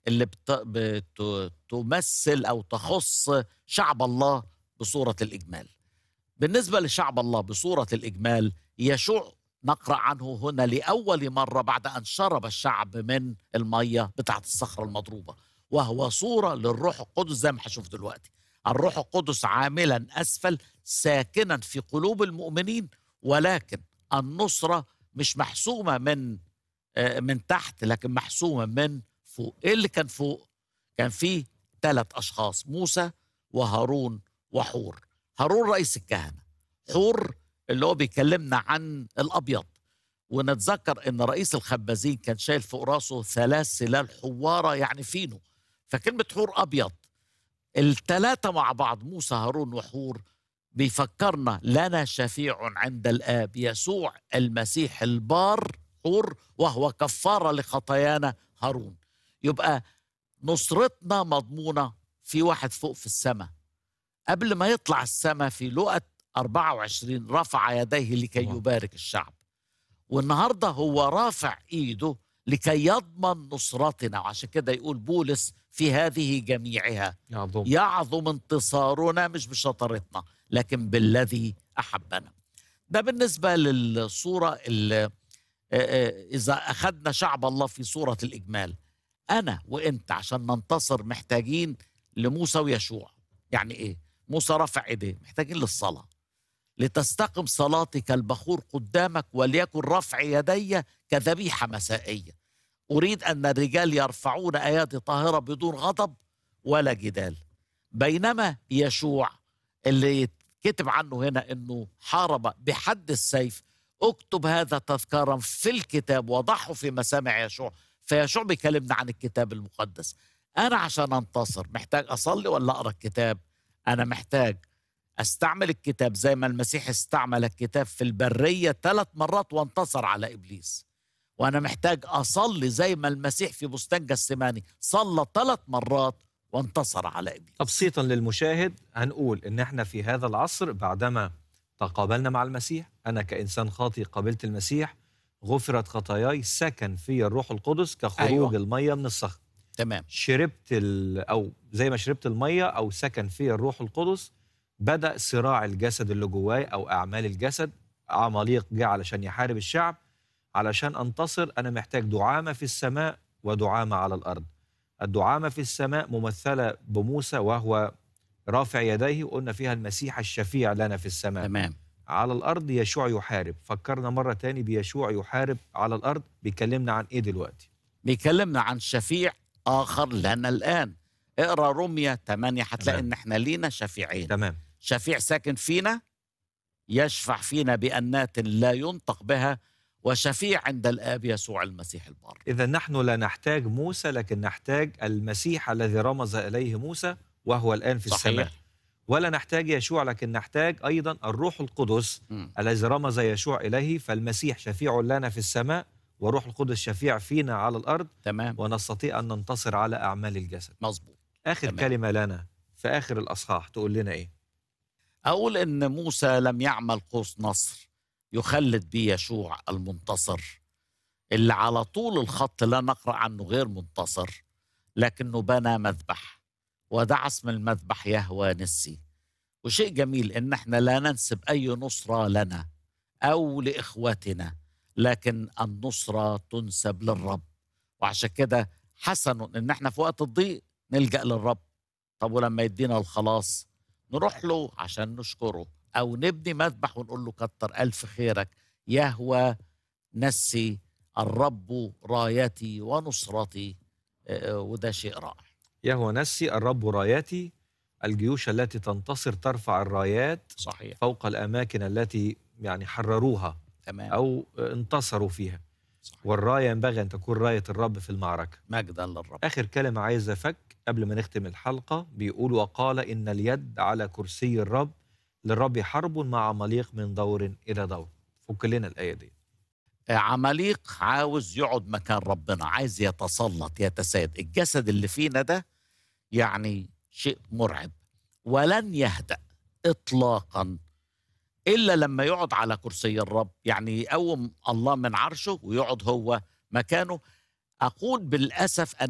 اللي بت... بت... تمثل او تخص شعب الله بصوره الاجمال. بالنسبه لشعب الله بصوره الاجمال يشوع نقرا عنه هنا لاول مره بعد ان شرب الشعب من الميه بتاعه الصخره المضروبه وهو صوره للروح القدس زي ما هشوف دلوقتي. الروح القدس عاملا اسفل ساكنا في قلوب المؤمنين ولكن النصره مش محسومه من آه، من تحت لكن محسومه من فوق ايه اللي كان فوق كان فيه ثلاث اشخاص موسى وهارون وحور هارون رئيس الكهنه حور اللي هو بيكلمنا عن الابيض ونتذكر ان رئيس الخبازين كان شايل فوق راسه ثلاث سلال حواره يعني فينو فكلمه حور ابيض الثلاثه مع بعض موسى هارون وحور بيفكرنا لنا شفيع عند الاب يسوع المسيح البار حور وهو كفاره لخطايانا هارون يبقى نصرتنا مضمونه في واحد فوق في السماء قبل ما يطلع السماء في لقى 24 رفع يديه لكي الله. يبارك الشعب والنهارده هو رافع ايده لكي يضمن نصرتنا وعشان كده يقول بولس في هذه جميعها يعظم يعظم انتصارنا مش بشطارتنا لكن بالذي احبنا ده بالنسبه للصوره اللي آه، آه، اذا اخذنا شعب الله في صوره الاجمال انا وانت عشان ننتصر محتاجين لموسى ويشوع يعني ايه موسى رفع ايديه محتاجين للصلاه لتستقم صلاتي كالبخور قدامك وليكن رفع يدي كذبيحه مسائيه اريد ان الرجال يرفعون ايادي طاهره بدون غضب ولا جدال بينما يشوع اللي كتب عنه هنا انه حارب بحد السيف اكتب هذا تذكارا في الكتاب وضعه في مسامع يشوع فيشوع بيكلمنا عن الكتاب المقدس انا عشان انتصر محتاج اصلي ولا اقرا الكتاب انا محتاج استعمل الكتاب زي ما المسيح استعمل الكتاب في البريه ثلاث مرات وانتصر على ابليس وانا محتاج اصلي زي ما المسيح في بستان جسماني صلى ثلاث مرات وانتصر على ابليس تبسيطا للمشاهد هنقول ان احنا في هذا العصر بعدما تقابلنا مع المسيح انا كانسان خاطئ قابلت المسيح غفرت خطاياي سكن في الروح القدس كخروج أيوة. أيوة. الميه من الصخر تمام شربت ال- او زي ما شربت الميه او سكن في الروح القدس بدا صراع الجسد اللي جواي او اعمال الجسد عماليق جه علشان يحارب الشعب علشان انتصر انا محتاج دعامه في السماء ودعامه على الارض الدعامه في السماء ممثله بموسى وهو رافع يديه وقلنا فيها المسيح الشفيع لنا في السماء تمام على الارض يشوع يحارب فكرنا مره تاني بيشوع يحارب على الارض بيكلمنا عن ايه دلوقتي بيكلمنا عن شفيع اخر لنا الان اقرا روميا 8 هتلاقي تمام. ان احنا لينا شفيعين تمام شفيع ساكن فينا يشفع فينا بأنات لا ينطق بها وشفيع عند الآب يسوع المسيح البار إذا نحن لا نحتاج موسى لكن نحتاج المسيح الذي رمز إليه موسى وهو الآن في السماء صحيح ولا نحتاج يشوع لكن نحتاج أيضا الروح القدس مم. الذي رمز يشوع إليه فالمسيح شفيع لنا في السماء وروح القدس شفيع فينا على الأرض تمام ونستطيع أن ننتصر على أعمال الجسد مظبوط آخر تمام. كلمة لنا في آخر الأصحاح تقول لنا إيه أقول إن موسى لم يعمل قوس نصر يخلد به يشوع المنتصر اللي على طول الخط لا نقرأ عنه غير منتصر لكنه بنى مذبح ودعا اسم المذبح يهوى نسي وشيء جميل إن احنا لا ننسب أي نصرة لنا أو لإخواتنا لكن النصرة تنسب للرب وعشان كده حسن إن احنا في وقت الضيق نلجأ للرب طب ولما يدينا الخلاص نروح له عشان نشكره او نبني مذبح ونقول له كتر الف خيرك يهوى نسي الرب رايتي ونصرتي آه، وده شيء رائع يهوى نسي الرب راياتي الجيوش التي تنتصر ترفع الرايات صحيح فوق الأماكن التي يعني حرروها تمام أو انتصروا فيها صحيح. والراية ينبغي أن تكون راية الرب في المعركة مجدا للرب آخر كلمة عايز أفك قبل ما نختم الحلقة بيقول وقال إن اليد على كرسي الرب للرب حرب مع عماليق من دور إلى دور فك لنا الآية دي آه، عماليق عاوز يقعد مكان ربنا عايز يتسلط يتسيد الجسد اللي فينا ده يعني شيء مرعب ولن يهدأ إطلاقا إلا لما يقعد على كرسي الرب يعني يقوم الله من عرشه ويقعد هو مكانه أقول بالأسف أن